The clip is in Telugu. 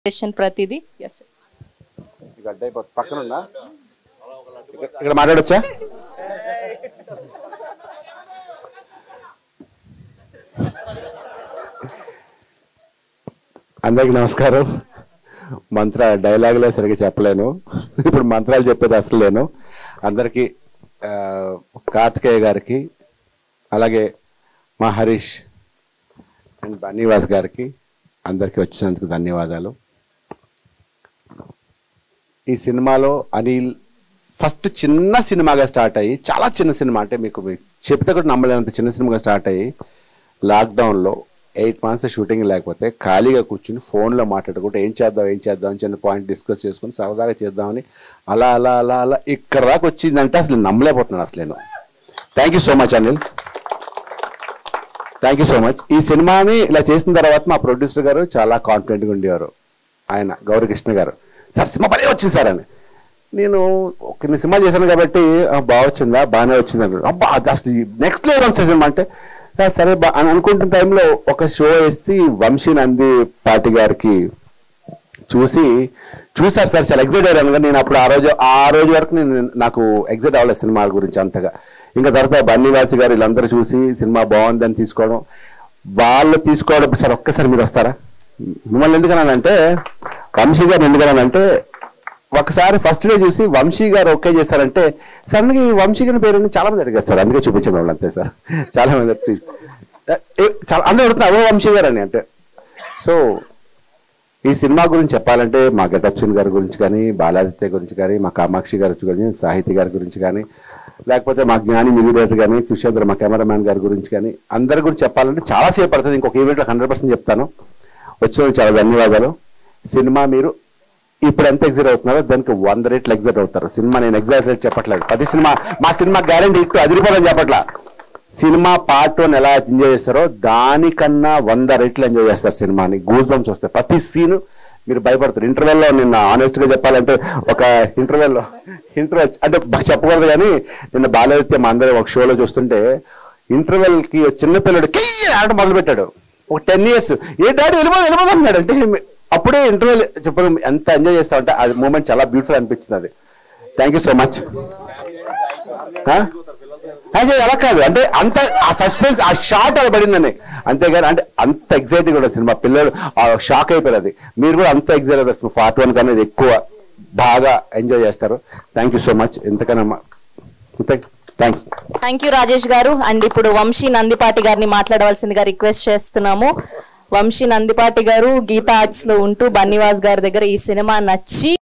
క్వశ్చన్ ప్రతిదీ ఎస్ ఇక అడ్డు అయిపోతుంది పక్కన ఉన్నా ఇక్కడ- ఇక్కడ మాట్లాడొచ్చా అందరికి నమస్కారం మంత్ర డైలాగులే సరిగ్గా చెప్పలేను ఇప్పుడు మంత్రాలు చెప్పేది అసలు లేను అందరికీ ఆ, కార్తికేయ గారికి అలాగే మా హరీష్ అండ్ బన్నీవాస్ గారికి అందరికీ వచ్చినందుకు ధన్యవాదాలు ఈ సినిమాలో అనిల్ ఫస్ట్ చిన్న సినిమాగా స్టార్ట్ అయ్యి చాలా చిన్న సినిమా అంటే మీకు మీకు చెప్తే కూడా నమ్మలేనంత చిన్న సినిమాగా స్టార్ట్ అయ్యి లాక్డౌన్లో ఎయిట్ మంత్స్ షూటింగ్ లేకపోతే ఖాళీగా కూర్చుని ఫోన్లో మాట్లాడుకుంటే ఏం చేద్దాం ఏం చేద్దాం అని చిన్న పాయింట్ డిస్కస్ చేసుకుని సరదాగా చేద్దామని అలా అలా అలా అలా ఇక్కడ దాకా వచ్చిందంటే అసలు నమ్మలేకపోతున్నాను అసలు నేను thank you so much Anil thank you so much ఈ సినిమాని ఇలా చేసిన తర్వాత మా ప్రొడ్యూసర్ గారు చాలా కాన్ఫిడెంట్గా ఉండేవారు ఆయన గౌరకృష్ణ గారు సార్ సినిమా భలే వచ్చింది సార్ అని నేను కొన్ని సినిమా చేశాను కాబట్టి "ఆ, బాగా వచ్చిందా బాగానే వచ్చింది అన్నారు అబ్బా అది అసలు నెక్స్ట్ లెవెల్ వస్తుంది సినిమా అంటే "ఆ, సరే బా అని అనుకుంటున్న టైంలో ఒక షో వేసి వంశీ నంది పాటి గారికి చూసి చూసారు సార్ చాలా ఎగ్జైట్ అయ్యాను కానీ నేను అప్పుడు ఆ రోజు ఆ రోజు వరకు నేను నాకు ఎగ్జైట్ అవ్వలేదు సినిమా గురించి అంతగా ఇంకా తర్వాత బన్నీవాసి గారు వీళ్ళందరూ చూసి సినిమా బాగుందని తీసుకోవడం వాళ్ళు తీసుకోవడం సార్ ఒక్కసారి మీరు వస్తారా మిమ్మల్ని ఎందుకన్నానంటే వంశీ గారు ఎందుకన్నానంటే ఒకసారి ఫస్ట్ డే చూసి వంశీ గారు ఓకే చేశారంటే సడన్గా ఈ వంశీ గారి పేరు చాలా మంది అడిగారు సార్ అందుకే చూపించాను వాళ్ళు అంతే సార్ చాలా మంది "Please." ఏ, చాలా అందరూ అడుగుతున్నారు అవో వంశీ గారు అని అంటే సో ఈ సినిమా గురించి చెప్పాలంటే మా గెటప్ సింగ్ గారి గురించి కానీ బాలాదిత్య గురించి కానీ మా కామాక్షి గారి గురించి కానీ సాహితీ గారి గురించి కానీ లేకపోతే మా జ్ఞాని మిలిడేటర్ కానీ కుషేంద్ర మా కెమెరామ్యాన్ గారి గురించి కానీ అందరి గురించి చెప్పాలంటే చాలా సేపు పడుతుంది ఇంకొక ఈవెంట్లో హండ్రెడ్ పర్సెంట్ చెప్తాను వచ్చినందుకు చాలా ధన్యవాదాలు సినిమా మీరు ఇప్పుడు ఎంత ఎగ్జైట్ అవుతున్నారో దానికి వంద రేట్లు ఎగ్జైట్ అవుతారు సినిమా నేను ఎగ్జైట్ రేట్ చెప్పట్లేదు ప్రతి సినిమా మా సినిమా గ్యారంటీ ఇట్టు అదిరిపోదని చెప్పట్లా సినిమా పార్ట్ వన్ ఎలా ఎంజాయ్ చేస్తారో దానికన్నా వంద రెట్లు ఎంజాయ్ చేస్తారు సినిమాని గూస్ బంప్స్ వస్తాయి ప్రతి సీన్ మీరు భయపడతారు ఇంటర్వెల్లో నిన్న ఆనెస్ట్ గా చెప్పాలంటే ఒక ఇంటర్వెల్లో ఇంటర్వెల్ అంటే బ- చెప్పకూడదు కానీ నిన్న బాలవిత్య మా అందరం ఒక షోలో చూస్తుంటే ఇంటర్వెల్ కి ఒక చిన్న పిల్లడు కెయ్య ఆడటం మొదలు పెట్టాడు ఒక టెన్ ఇయర్స్ ఏ డాడీ వెళ్ళిపోదు వెళ్ళిపోదు అన్నాడు అంటే అప్పుడే ఇంటర్వెల్ చెప్పడం ఎంత ఎంజాయ్ చేస్తామంటే అది మూమెంట్ చాలా బ్యూటిఫుల్ అనిపించింది అది థ్యాంక్ యూ సో మచ్ అదే అలా కాదు అంటే అంత ఆ సస్పెన్స్ ఆ షార్ట్ అలా పడిందని అంతేగాని అంటే అంత ఎగ్జైటింగ్ కూడా సినిమా పిల్లలు షాక్ అయిపోయారు అది మీరు కూడా అంత ఎగ్జైట్ అవుతారు పార్ట్ వన్ కన్నా ఇది ఎక్కువ బాగా ఎంజాయ్ చేస్తారు థ్యాంక్ యూ సో మచ్ ఎంతకన్నా థ్యాంక్స్ థ్యాంక్ యూ రాజేష్ గారు అండ్ ఇప్పుడు వంశీ నందిపాటి గారిని మాట్లాడవలసిందిగా రిక్వెస్ట్ చేస్తున్నాము వంశీ నందిపాటి గారు గీతా ఆర్ట్స్ లో ఉంటూ బన్నివాస్ గారి దగ్గర ఈ సినిమా నచ్చి